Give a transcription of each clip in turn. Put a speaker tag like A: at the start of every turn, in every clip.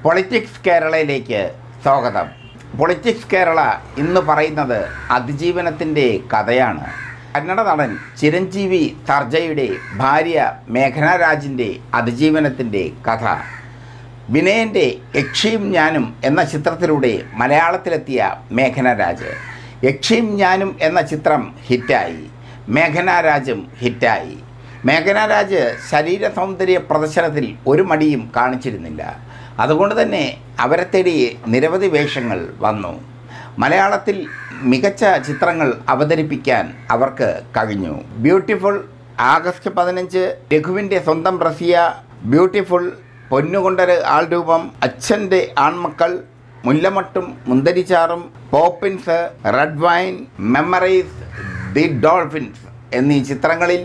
A: politics കേരളയിലേക്ക് സ്വാഗതം politics Kerala ഇന്ന് പറയുന്നത് അതിജീവനത്തിൻ്റെ കഥയാണ് കന്നഡ നടൻ ചിരഞ്ജീവി സർജയുടെ ഭാര്യ മേഘന രാജിൻ്റെ അതിജീവനത്തിൻ്റെ കഥ വിനയൻ്റെ യക്ഷിയും ഞാനും എന്ന ചിത്രത്തിലൂടെ മലയാളത്തിലെത്തിയ മേഘന രാജ് യക്ഷിയും ഞാനും എന്ന ചിത്രം ഹിറ്റായി മേഘന രാജും ഹിറ്റായി മേഘന രാജ് ശരീര സൗന്ദര്യ പ്രദർശനത്തിൽ ഒരു മടിയും കാണിച്ചിരുന്നില്ല അതുകൊണ്ട് തന്നെ അവരെ തേടി നിരവധി വേഷങ്ങൾ വന്നു മലയാളത്തിൽ മികച്ച ചിത്രങ്ങൾ അവതരിപ്പിക്കാൻ അവർക്ക് കഴിഞ്ഞു ബ്യൂട്ടിഫുൾ ആഗസ്റ്റ് പതിനഞ്ച് രഘുവിൻ്റെ സ്വന്തം റസിയ ബ്യൂട്ടിഫുൾ പൊന്നുകൊണ്ടൊരു ആൾരൂപം അച്ഛൻ്റെ ആൺമക്കൾ മുല്ലമട്ടും മുന്തിരിച്ചാറും Poppins red wine memories the dolphins എന്നീ ചിത്രങ്ങളിൽ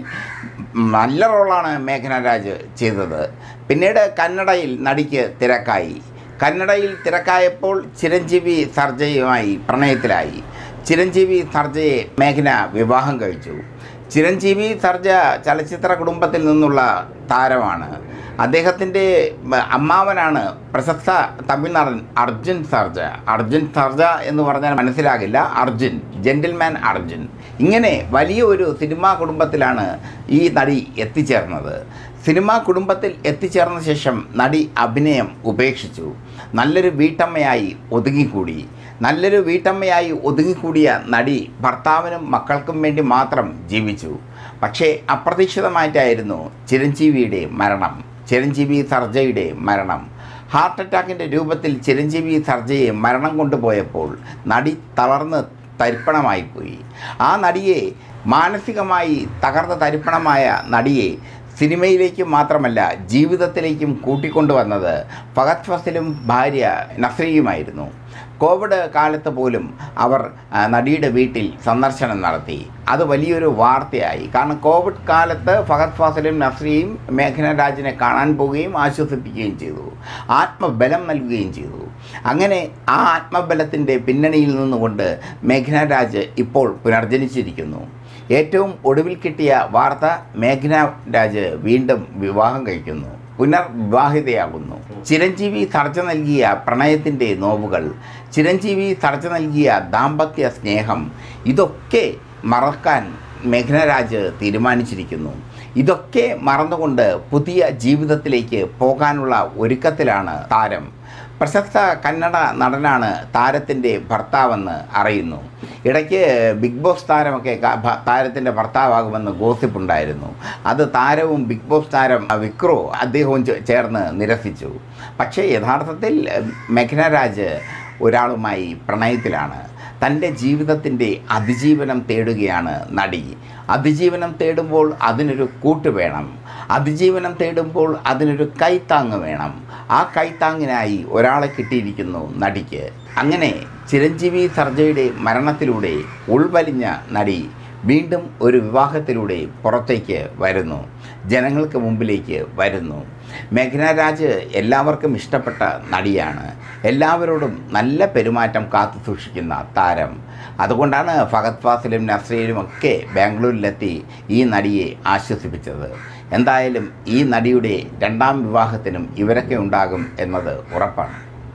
A: നല്ല റോളാണ് മേഘന രാജ് ചെയ്തത് പിന്നീട് കന്നഡയിൽ നടിക്ക് തിരക്കായി കന്നഡയിൽ തിരക്കായപ്പോൾ ചിരഞ്ജീവി സർജയുമായി പ്രണയത്തിലായി ചിരഞ്ജീവി സർജയെ മേഘന വിവാഹം കഴിച്ചു ചിരഞ്ജീവി സർജ ചലച്ചിത്ര കുടുംബത്തിൽ നിന്നുള്ള താരമാണ് അദ്ദേഹത്തിൻ്റെ അമ്മാവനാണ് പ്രശസ്ത തമിഴ് നടൻ അർജുൻ സർജ അർജുൻ സർജ എന്ന് പറഞ്ഞാൽ മനസ്സിലാകില്ല അർജുൻ ജെന്റിൽമാൻ അർജുൻ ഇങ്ങനെ വലിയ ഒരു സിനിമാ കുടുംബത്തിലാണ് ഈ നടി എത്തിച്ചേർന്നത് സിനിമാ കുടുംബത്തിൽ എത്തിച്ചേർന്ന ശേഷം നടി അഭിനയം ഉപേക്ഷിച്ചു നല്ലൊരു വീട്ടമ്മയായി ഒതുങ്ങിക്കൂടി നല്ലൊരു വീട്ടമ്മയായി ഒതുങ്ങിക്കൂടിയ നടി ഭർത്താവിനും മക്കൾക്കും വേണ്ടി മാത്രം ജീവിച്ചു പക്ഷേ അപ്രതീക്ഷിതമായിട്ടായിരുന്നു ചിരഞ്ജീവിയുടെ മരണം ചിരഞ്ജീവി സർജയുടെ മരണം ഹാർട്ട് അറ്റാക്കിൻ്റെ രൂപത്തിൽ ചിരഞ്ജീവി സർജയെ മരണം കൊണ്ടുപോയപ്പോൾ നടി തളർന്ന് തരിപ്പണമായിപ്പോയി ആ നടിയെ മാനസികമായി തകർന്ന തരിപ്പണമായ നടിയെ സിനിമയിലേക്കും മാത്രമല്ല ജീവിതത്തിലേക്കും കൂട്ടിക്കൊണ്ടുവന്നത് ഫഹദ് ഫസലും ഭാര്യ നസ്രിയുമായിരുന്നു കോവിഡ് കാലത്ത് പോലും അവർ ആ, നടിയുടെ വീട്ടിൽ സന്ദർശനം നടത്തി അത് വലിയൊരു വാർത്തയായി കാരണം കോവിഡ് കാലത്ത് ഫഹദ് ഫാസലും നസ്രിയും മേഘന രാജിനെ കാണാൻ പോവുകയും ആശ്വസിപ്പിക്കുകയും ചെയ്തു ആത്മബലം നൽകുകയും ചെയ്തു അങ്ങനെ ആ ആത്മബലത്തിൻ്റെ പിന്നണിയിൽ നിന്നുകൊണ്ട് മേഘന രാജ് ഇപ്പോൾ പുനർജനിച്ചിരിക്കുന്നു ഏറ്റവും ഒടുവിൽ കിട്ടിയ വാർത്ത മേഘന രാജ് വീണ്ടും വിവാഹം കഴിക്കുന്നു പുനർവിവാഹിതയാകുന്നു ചിരഞ്ജീവി സർജ നൽകിയ പ്രണയത്തിൻ്റെ നോവുകൾ ചിരഞ്ജീവി സർജ നൽകിയ ദാമ്പത്യ സ്നേഹം ഇതൊക്കെ മറക്കാൻ മേഘനരാജ് തീരുമാനിച്ചിരിക്കുന്നു ഇതൊക്കെ മറന്നുകൊണ്ട് പുതിയ ജീവിതത്തിലേക്ക് പോകാനുള്ള ഒരുക്കത്തിലാണ് താരം പ്രശസ്ത കന്നഡ നടനാണ് താരത്തിൻ്റെ ഭർത്താവെന്ന് അറിയുന്നു ഇടയ്ക്ക് ബിഗ് ബോസ് താരമൊക്കെ ക- ഭ- താരത്തിൻ്റെ ഭർത്താവാകുമെന്ന് ഗോസിപ്പുണ്ടായിരുന്നു അത് താരവും ബിഗ് ബോസ് താരം വിക്രോ അദ്ദേഹവും ചേ- ചേർന്ന് നിരസിച്ചു പക്ഷേ യഥാർത്ഥത്തിൽ മെഘന രാജ് ഒരാളുമായി പ്രണയത്തിലാണ് തൻ്റെ ജീവിതത്തിൻ്റെ അതിജീവനം തേടുകയാണ് നടി അതിജീവനം തേടുമ്പോൾ അതിനൊരു കൂട്ട് വേണം അതിജീവനം തേടുമ്പോൾ അതിനൊരു കൈത്താങ്ങ് വേണം ആ കൈത്താങ്ങിനായി ഒരാളെ കിട്ടിയിരിക്കുന്നു നടിക്ക് അങ്ങനെ ചിരഞ്ജീവി സർജയുടെ മരണത്തിലൂടെ ഉൾവലിഞ്ഞ നടി വീണ്ടും ഒരു വിവാഹത്തിലൂടെ പുറത്തേക്ക് വരുന്നു ജനങ്ങൾക്ക് മുമ്പിലേക്ക് വരുന്നു മേഘന രാജ് എല്ലാവർക്കും ഇഷ്ടപ്പെട്ട നടിയാണ് എല്ലാവരോടും നല്ല പെരുമാറ്റം കാത്തു സൂക്ഷിക്കുന്ന താരം അതുകൊണ്ടാണ് ഫഹദ് ഫാസിലും നസ്രീലും ഒക്കെ ബാംഗ്ലൂരിലെത്തി ഈ നടിയെ ആശ്വസിപ്പിച്ചത് എന്തായാലും ഈ നടിയുടെ രണ്ടാം വിവാഹത്തിനും ഇവരൊക്കെ ഉണ്ടാകും എന്നത് ഉറപ്പാണ്